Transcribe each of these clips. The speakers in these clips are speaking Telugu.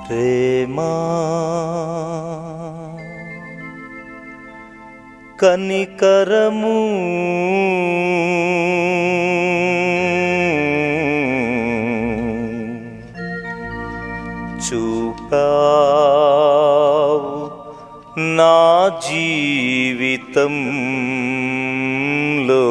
ప్రేమా కనికరము చూపావు నా జీవితంలో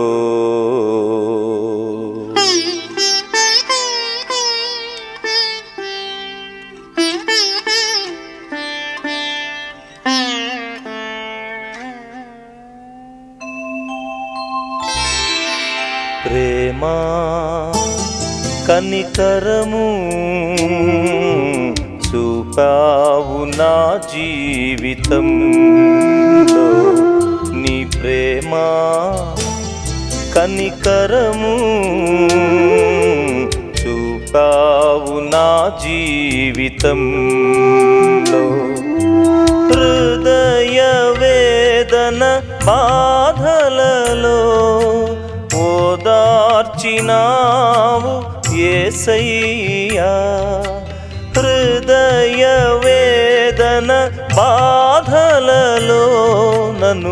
ప్రేమా కనికరము చూపావు నా జీవితంలో నీ ప్రేమ కనికరము చూపావు నా జీవితంలో హృదయ వేదన బాధలలో ఓదార్చినావు ఏసయ్యా హృదయ వేదన బాధలలో నన్ను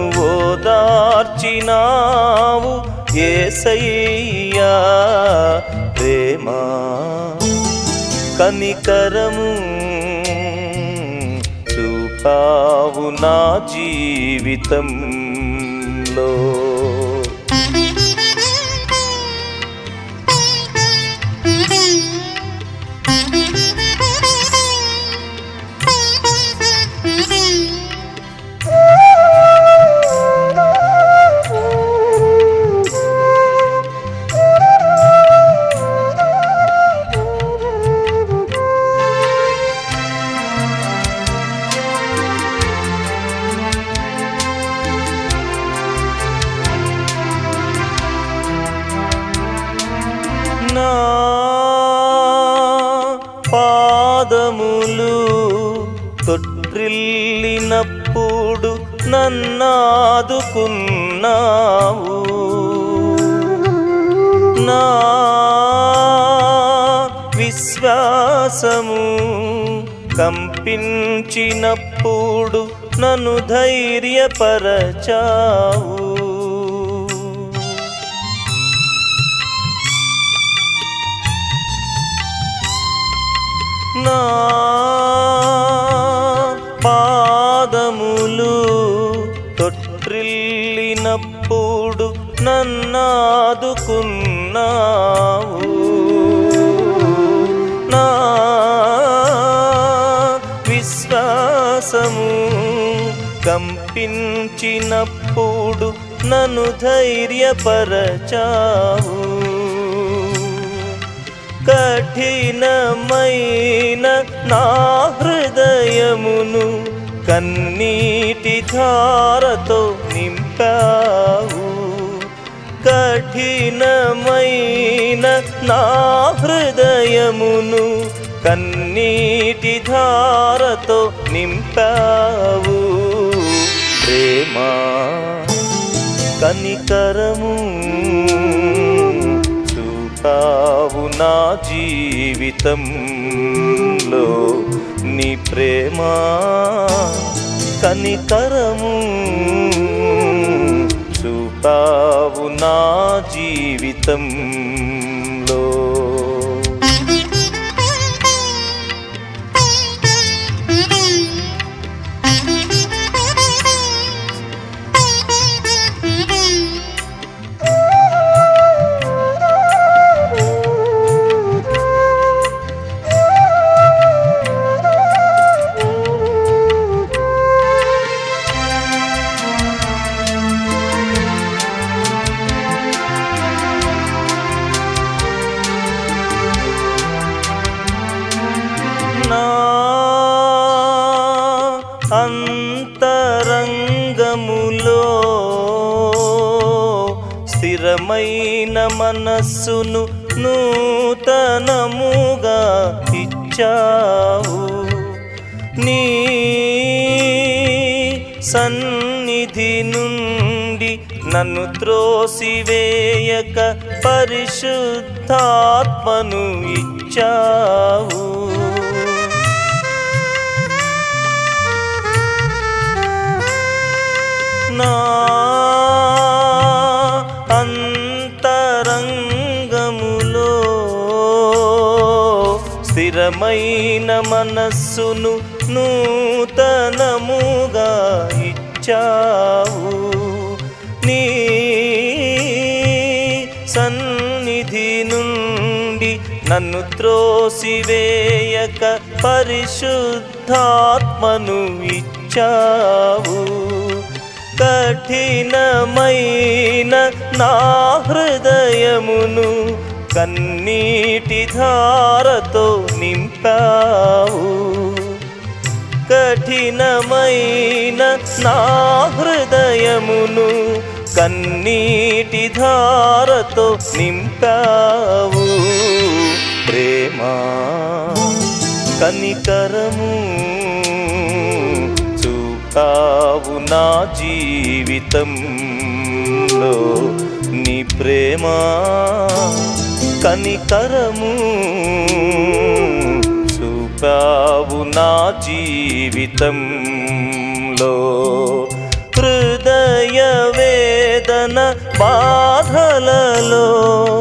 ఓదార్చినావు ఏసయ్యా ప్రేమా కనికరము చూపావు నా జీవితంలో నా పాదములు తొట్రిల్లినప్పుడు నన్నాదుకున్నావు నా విశ్వాసము కంపించినప్పుడు నన్ను ధైర్యపరచావు నా పాదములు తొట్రిల్లినప్పుడు నన్నాదుకున్నావు నా విశ్వాసము కంపించినప్పుడు నన్ను ధైర్యపరచావు కఠినమైన నా హృదయమును కన్నీటి ధారతో నింపావు కఠినమైన నా హృదయమును కన్నీటి ధారతో నింపావు ప్రేమా కనికరము చూపావు నా జీవితంలో నీ ప్రేమ కనికరము చూపావు నా జీవితంలో నా అంతరంగములో స్థిరమైన మనస్సును నూతనముగా ఇచ్చావు నీ సన్నిధి నుండి నన్ను త్రోసివేయక పరిశుద్ధాత్మను ఇచ్చావు నా అంతరంగములో స్థిరమైన మనస్సును నూతనముగా ఇచ్చావు నీ సన్నిధి నుండి నన్ను త్రోసివేయక పరిశుద్ధాత్మను ఇచ్చావు కఠినమైన నా హృదయమును కన్నీటి ధారతో నింపావు కఠినమైన నా హృదయమును కన్నీటి ధారతో నింపావు ప్రేమా కనికరము చూపావు నా జీవితంలో నీ ప్రేమ కనికరము చూపావు నా జీవితంలో హృదయ వేదన బాధలలో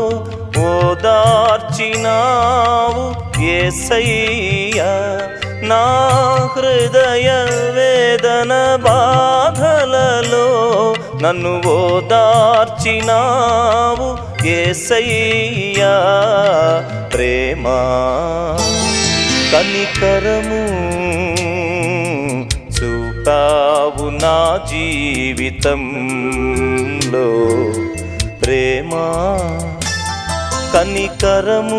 ఓదార్చినావు ఏసయ్యా నా హృదయ వేదన బాధలలో నన్ను ఓదార్చినావు ఏసయ్యా ప్రేమా కనికరము చూపావు నా జీవితంలో ప్రేమా కనికరము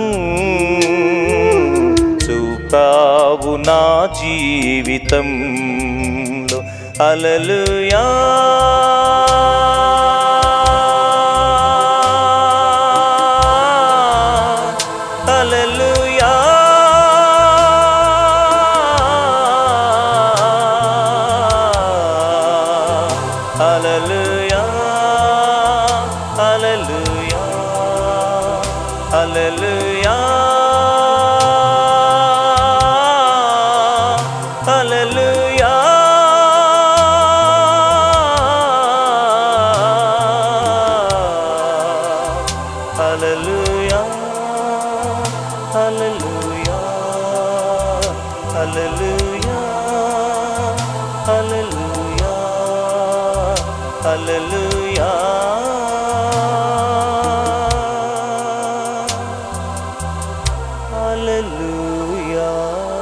చూపావు నా జీవితంలో అలలుయా అలలుయా అలలుయా అలలుయా అలలుయా అలలుయా హల్లెలూయా హల్లెలూయా హల్లెలూయా హల్లెలూయా హల్లెలూయా హల్లెలూయా